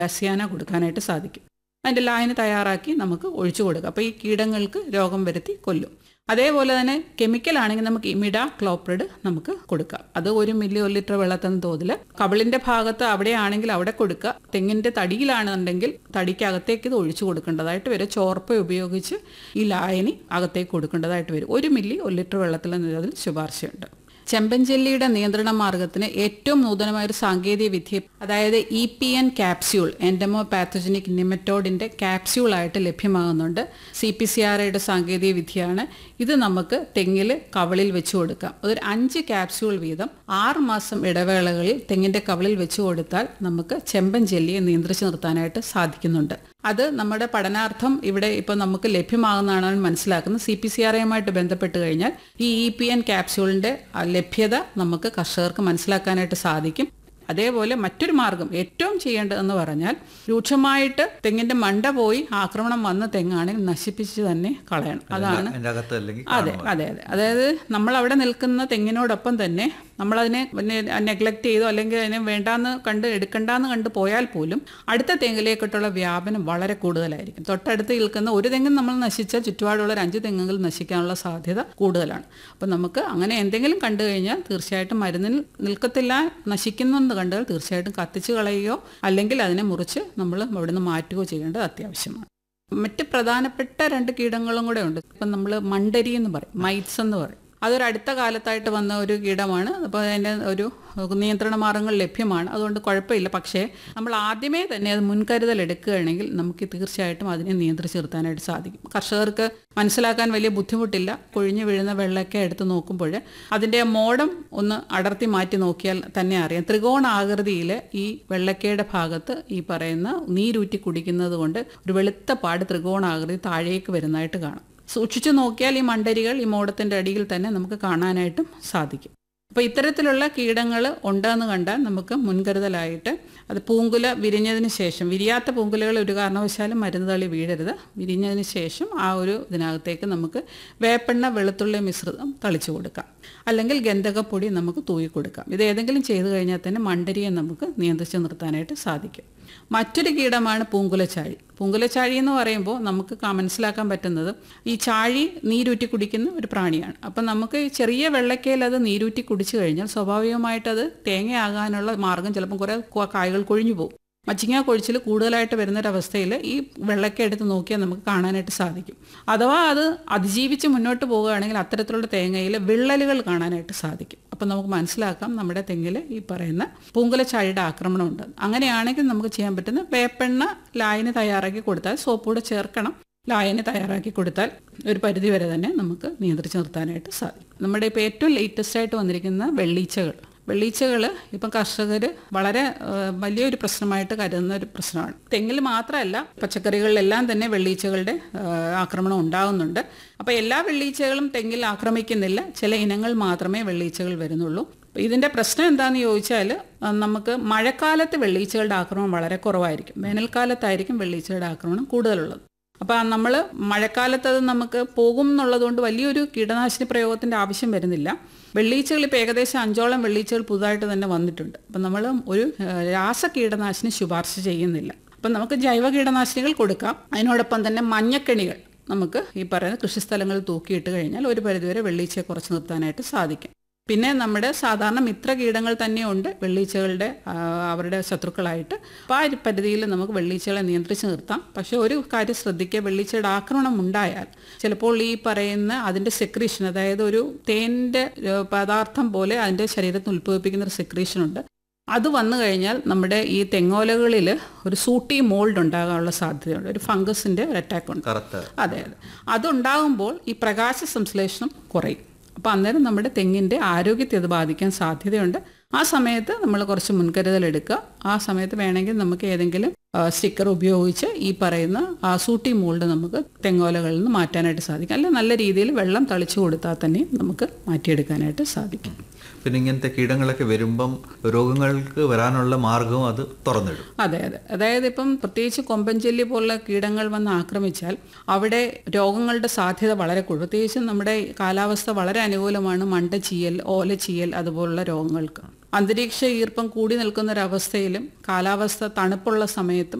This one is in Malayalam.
അസിയാന കൊടുക്കാനായിട്ട് സാധിക്കും അതിൻ്റെ ലായനി തയ്യാറാക്കി നമുക്ക് ഒഴിച്ചു കൊടുക്കാം അപ്പോൾ ഈ കീടങ്ങൾക്ക് രോഗം വരുത്തി കൊല്ലും അതേപോലെ തന്നെ കെമിക്കൽ ആണെങ്കിൽ നമുക്ക് ഇമിഡ ക്ലോപ്രിഡ് നമുക്ക് കൊടുക്കാം അത് ഒരു മില്ലി ഒരു ലിറ്റർ വെള്ളത്തിന് തോതിൽ കവിളിന്റെ ഭാഗത്ത് അവിടെയാണെങ്കിൽ അവിടെ കൊടുക്കുക തെങ്ങിന്റെ തടിയിലാണെന്നുണ്ടെങ്കിൽ തടിക്കകത്തേക്ക് ഇത് ഒഴിച്ചു കൊടുക്കേണ്ടതായിട്ട് വരും ചോർപ്പ ഉപയോഗിച്ച് ഈ ലായനി അകത്തേക്ക് കൊടുക്കേണ്ടതായിട്ട് വരും ഒരു മില്ലി ഒരു ലിറ്റർ വെള്ളത്തിൽ അതിൽ ശുപാർശയുണ്ട് ചെമ്പൻചെല്ലിയുടെ നിയന്ത്രണ മാർഗത്തിന് ഏറ്റവും നൂതനമായ ഒരു സാങ്കേതിക വിദ്യ അതായത് E P N capsule entomopathogenic നിമറ്റോഡിന്റെ ക്യാപ്സ്യൂൾ ആയിട്ട് ലഭ്യമാകുന്നുണ്ട് സി പി സി ആർ ഐയുടെ സാങ്കേതിക വിദ്യയാണ് ഇത് നമുക്ക് തെങ്ങിൽ കവളിൽ വെച്ച് കൊടുക്കാം അതൊരു അഞ്ച് ക്യാപ്സ്യൂൾ വീതം ആറ് മാസം ഇടവേളകളിൽ തെങ്ങിന്റെ കവളിൽ വെച്ച് കൊടുത്താൽ നമുക്ക് ചെമ്പൻ ജെല്ലിയെ നിയന്ത്രിച്ച് നിർത്താനായിട്ട് സാധിക്കുന്നുണ്ട് അത് നമ്മുടെ പഠനാർത്ഥം ഇവിടെ ഇപ്പോൾ നമുക്ക് ലഭ്യമാകുന്നതാണ് മനസ്സിലാക്കുന്നത് സി പി സി ആർ എയുമായിട്ട് ബന്ധപ്പെട്ട് കഴിഞ്ഞാൽ ഈ ഇ പി എൻ ക്യാപ്സ്യൂളിന്റെ ലഭ്യത നമുക്ക് കർഷകർക്ക് മനസ്സിലാക്കാനായിട്ട് സാധിക്കും അതേപോലെ മറ്റൊരു മാർഗം ഏറ്റവും ചെയ്യേണ്ടതെന്ന് പറഞ്ഞാൽ രൂക്ഷമായിട്ട് തെങ്ങിന്റെ മണ്ട പോയി ആക്രമണം വന്ന തെങ്ങാണെങ്കിൽ നശിപ്പിച്ച് തന്നെ കളയണം അതാണ് അതിന്റെ അകത്ത് അല്ലെങ്കിൽ അതെ അതെ അതെ അതായത് നമ്മൾ അവിടെ നിൽക്കുന്ന തെങ്ങിനോടൊപ്പം തന്നെ നമ്മളതിനെ നെഗ്ലക്ട് ചെയ്തോ അല്ലെങ്കിൽ അതിനെ വേണ്ടാന്ന് കണ്ട് എടുക്കണ്ടെന്ന് കണ്ട് പോയാൽ പോലും അടുത്ത തെങ്ങിലേക്കിട്ടുള്ള വ്യാപനം വളരെ കൂടുതലായിരിക്കും തൊട്ടടുത്ത് നിൽക്കുന്ന ഒരു തെങ്ങ് നമ്മൾ നശിച്ചാൽ ചുറ്റുപാടുള്ള ഒരു അഞ്ച് തെങ്ങുകൾ നശിക്കാനുള്ള സാധ്യത കൂടുതലാണ് അപ്പം നമുക്ക് അങ്ങനെ എന്തെങ്കിലും കണ്ടു കഴിഞ്ഞാൽ തീർച്ചയായിട്ടും മരുന്നിൽ നിൽക്കത്തില്ല നശിക്കുന്നെന്ന് കണ്ടാൽ തീർച്ചയായിട്ടും കത്തിച്ച് കളയുകയോ അല്ലെങ്കിൽ അതിനെ മുറിച്ച് നമ്മൾ അവിടുന്ന് മാറ്റുകയോ ചെയ്യേണ്ടത് അത്യാവശ്യമാണ് മറ്റ് പ്രധാനപ്പെട്ട രണ്ട് കീടങ്ങളും കൂടെ ഉണ്ട് ഇപ്പം നമ്മൾ മണ്ടരി എന്ന് പറയും മൈറ്റ്സ് എന്ന് പറയും അതൊരു അടുത്ത കാലത്തായിട്ട് വന്ന ഒരു കീടമാണ് അപ്പോൾ അതിൻ്റെ ഒരു നിയന്ത്രണ മാർഗങ്ങൾ ലഭ്യമാണ് അതുകൊണ്ട് കുഴപ്പമില്ല പക്ഷേ നമ്മൾ ആദ്യമേ തന്നെ അത് മുൻകരുതൽ എടുക്കുകയാണെങ്കിൽ നമുക്ക് തീർച്ചയായിട്ടും അതിനെ നിയന്ത്രിച്ച് നിർത്താനായിട്ട് സാധിക്കും കർഷകർക്ക് മനസ്സിലാക്കാൻ വലിയ ബുദ്ധിമുട്ടില്ല കൊഴിഞ്ഞു വീഴുന്ന വെള്ളമൊക്കെ എടുത്ത് നോക്കുമ്പോൾ അതിൻ്റെ മോഡം ഒന്ന് അടർത്തി മാറ്റി നോക്കിയാൽ തന്നെ അറിയാം ത്രികോണാകൃതിയിൽ ഈ വെള്ളക്കയുടെ ഭാഗത്ത് ഈ പറയുന്ന നീരൂറ്റി കുടിക്കുന്നത് കൊണ്ട് ഒരു വെളുത്ത പാട് ത്രികോണാകൃതി താഴേക്ക് വരുന്നതായിട്ട് കാണാം സൂക്ഷിച്ചു നോക്കിയാൽ ഈ മണ്ടരികൾ ഈ മോടത്തിൻ്റെ അടിയിൽ തന്നെ നമുക്ക് കാണാനായിട്ടും സാധിക്കും അപ്പോൾ ഇത്തരത്തിലുള്ള കീടങ്ങൾ ഉണ്ടെന്ന് കണ്ടാൽ നമുക്ക് മുൻകരുതലായിട്ട് അത് പൂങ്കുല വിരിഞ്ഞതിന് ശേഷം വിരിയാത്ത പൂങ്കുലകൾ ഒരു കാരണവശാലും മരുന്ന് തളി വീഴരുത് വിരിഞ്ഞതിന് ശേഷം ആ ഒരു ഇതിനകത്തേക്ക് നമുക്ക് വേപ്പെണ്ണ വെളുത്തുള്ളി മിശ്രിതം തളിച്ചു കൊടുക്കാം അല്ലെങ്കിൽ ഗന്ധകപ്പൊടി നമുക്ക് തൂയി കൊടുക്കാം ഇത് ഏതെങ്കിലും ചെയ്തു കഴിഞ്ഞാൽ തന്നെ മണ്ടരിയെ നമുക്ക് നിയന്ത്രിച്ച് നിർത്താനായിട്ട് സാധിക്കും മറ്റൊരു കീടമാണ് പൂങ്കുലച്ചാഴി പൂങ്കുലച്ചാഴി എന്ന് പറയുമ്പോൾ നമുക്ക് മനസ്സിലാക്കാൻ പറ്റുന്നത് ഈ ചാഴി നീരൂറ്റി കുടിക്കുന്ന ഒരു പ്രാണിയാണ് അപ്പം നമുക്ക് ചെറിയ വെള്ളക്കയിൽ അത് നീരൂറ്റി കുടിച്ചു കഴിഞ്ഞാൽ സ്വാഭാവികമായിട്ടത് തേങ്ങയാകാനുള്ള മാർഗം ചിലപ്പം കുറേ കായകൾ കൊഴിഞ്ഞു പോകും മച്ചിങ്ങ കൊഴിച്ചിൽ കൂടുതലായിട്ട് വരുന്നൊരവസ്ഥയിൽ ഈ വെള്ളക്ക എടുത്ത് നോക്കിയാൽ നമുക്ക് കാണാനായിട്ട് സാധിക്കും അഥവാ അത് അതിജീവിച്ച് മുന്നോട്ട് പോവുകയാണെങ്കിൽ അത്തരത്തിലുള്ള തേങ്ങയിൽ വിള്ളലുകൾ കാണാനായിട്ട് സാധിക്കും അപ്പം നമുക്ക് മനസ്സിലാക്കാം നമ്മുടെ തെങ്ങിൽ ഈ പറയുന്ന പൂങ്കുലച്ചാഴിയുടെ ആക്രമണം ഉണ്ട് അങ്ങനെയാണെങ്കിൽ നമുക്ക് ചെയ്യാൻ പറ്റുന്ന വേപ്പെണ്ണ ലായനി തയ്യാറാക്കി കൊടുത്താൽ സോപ്പൂടെ ചേർക്കണം ലായനി തയ്യാറാക്കി കൊടുത്താൽ ഒരു പരിധി വരെ തന്നെ നമുക്ക് നിയന്ത്രിച്ച് നിർത്താനായിട്ട് സാധിക്കും നമ്മുടെ ഇപ്പോൾ ഏറ്റവും ലേറ്റസ്റ്റ് ആയിട്ട് വന്നിരിക്കുന്ന വെള്ളീച്ചകൾ വെള്ളീച്ചകൾ ഇപ്പം കർഷകർ വളരെ വലിയൊരു പ്രശ്നമായിട്ട് കരുതുന്ന ഒരു പ്രശ്നമാണ് തെങ്ങിൽ മാത്രമല്ല പച്ചക്കറികളിലെല്ലാം തന്നെ വെള്ളീച്ചകളുടെ ആക്രമണം ഉണ്ടാകുന്നുണ്ട് അപ്പോൾ എല്ലാ വെള്ളീച്ചകളും തെങ്ങിൽ ആക്രമിക്കുന്നില്ല ചില ഇനങ്ങൾ മാത്രമേ വെള്ളീച്ചകൾ വരുന്നുള്ളൂ ഇതിൻ്റെ പ്രശ്നം എന്താണെന്ന് ചോദിച്ചാൽ നമുക്ക് മഴക്കാലത്ത് വെള്ളീച്ചകളുടെ ആക്രമണം വളരെ കുറവായിരിക്കും വേനൽക്കാലത്തായിരിക്കും വെള്ളീച്ചയുടെ ആക്രമണം കൂടുതലുള്ളത് അപ്പോൾ നമ്മൾ മഴക്കാലത്ത് അത് നമുക്ക് പോകും എന്നുള്ളതുകൊണ്ട് വലിയൊരു കീടനാശിനി പ്രയോഗത്തിൻ്റെ ആവശ്യം വരുന്നില്ല വെള്ളീച്ചകൾ ഇപ്പോൾ ഏകദേശം അഞ്ചോളം വെള്ളീച്ചകൾ പുതുതായിട്ട് തന്നെ വന്നിട്ടുണ്ട് അപ്പം നമ്മൾ ഒരു രാസ കീടനാശിനി ശുപാർശ ചെയ്യുന്നില്ല അപ്പം നമുക്ക് ജൈവ കീടനാശിനികൾ കൊടുക്കാം അതിനോടൊപ്പം തന്നെ മഞ്ഞക്കെണികൾ നമുക്ക് ഈ പറയുന്ന കൃഷിസ്ഥലങ്ങളിൽ തൂക്കിയിട്ട് കഴിഞ്ഞാൽ ഒരു പരിധിവരെ വെള്ളീച്ചയെ കുറച്ച് നിർത്താനായിട്ട് സാധിക്കും പിന്നെ നമ്മുടെ സാധാരണ മിത്ര കീടങ്ങൾ തന്നെയുണ്ട് വെള്ളീച്ചകളുടെ അവരുടെ ശത്രുക്കളായിട്ട് അപ്പോൾ ആ ഒരു പരിധിയിൽ നമുക്ക് വെള്ളീച്ചകളെ നിയന്ത്രിച്ച് നിർത്താം പക്ഷേ ഒരു കാര്യം ശ്രദ്ധിക്കുക വെള്ളീച്ചയുടെ ആക്രമണം ഉണ്ടായാൽ ചിലപ്പോൾ ഈ പറയുന്ന അതിൻ്റെ സെക്രീഷൻ അതായത് ഒരു തേൻ്റെ പദാർത്ഥം പോലെ അതിൻ്റെ ശരീരത്തിൽ ഉത്ഭവിപ്പിക്കുന്ന ഒരു സെക്രീഷൻ ഉണ്ട് അത് വന്നു കഴിഞ്ഞാൽ നമ്മുടെ ഈ തെങ്ങോലകളിൽ ഒരു സൂട്ടി മോൾഡ് ഉണ്ടാകാനുള്ള സാധ്യതയുണ്ട് ഒരു ഫംഗസിൻ്റെ ഒരു അറ്റാക്ക് ഉണ്ട് അതെ അതെ അതുണ്ടാകുമ്പോൾ ഈ പ്രകാശ സംശ്ലേഷണം കുറയും അപ്പോൾ അന്നേരം നമ്മുടെ തെങ്ങിൻ്റെ ആരോഗ്യത്തെ അത് ബാധിക്കാൻ സാധ്യതയുണ്ട് ആ സമയത്ത് നമ്മൾ കുറച്ച് മുൻകരുതൽ എടുക്കുക ആ സമയത്ത് വേണമെങ്കിൽ നമുക്ക് ഏതെങ്കിലും സ്റ്റിക്കർ ഉപയോഗിച്ച് ഈ പറയുന്ന ആ സൂട്ടി മോൾഡ് നമുക്ക് തെങ്ങോലകളിൽ നിന്ന് മാറ്റാനായിട്ട് സാധിക്കും അല്ല നല്ല രീതിയിൽ വെള്ളം തളിച്ചു കൊടുത്താൽ തന്നെ നമുക്ക് മാറ്റിയെടുക്കാനായിട്ട് സാധിക്കും പിന്നെ ഇങ്ങനത്തെ കീടങ്ങളൊക്കെ വരുമ്പം രോഗങ്ങൾക്ക് വരാനുള്ള മാർഗവും അത് തുറന്നിടും അതെ അതെ അതായത് ഇപ്പം പ്രത്യേകിച്ച് കൊമ്പൻചെല്ലി പോലുള്ള കീടങ്ങൾ വന്ന് ആക്രമിച്ചാൽ അവിടെ രോഗങ്ങളുടെ സാധ്യത വളരെ കൂടുതൽ പ്രത്യേകിച്ച് നമ്മുടെ കാലാവസ്ഥ വളരെ അനുകൂലമാണ് മണ്ട ചീയൽ ഓല ചീയൽ അതുപോലുള്ള രോഗങ്ങൾക്ക് അന്തരീക്ഷ ഈർപ്പം കൂടി നിൽക്കുന്ന ഒരവസ്ഥയിലും കാലാവസ്ഥ തണുപ്പുള്ള സമയത്തും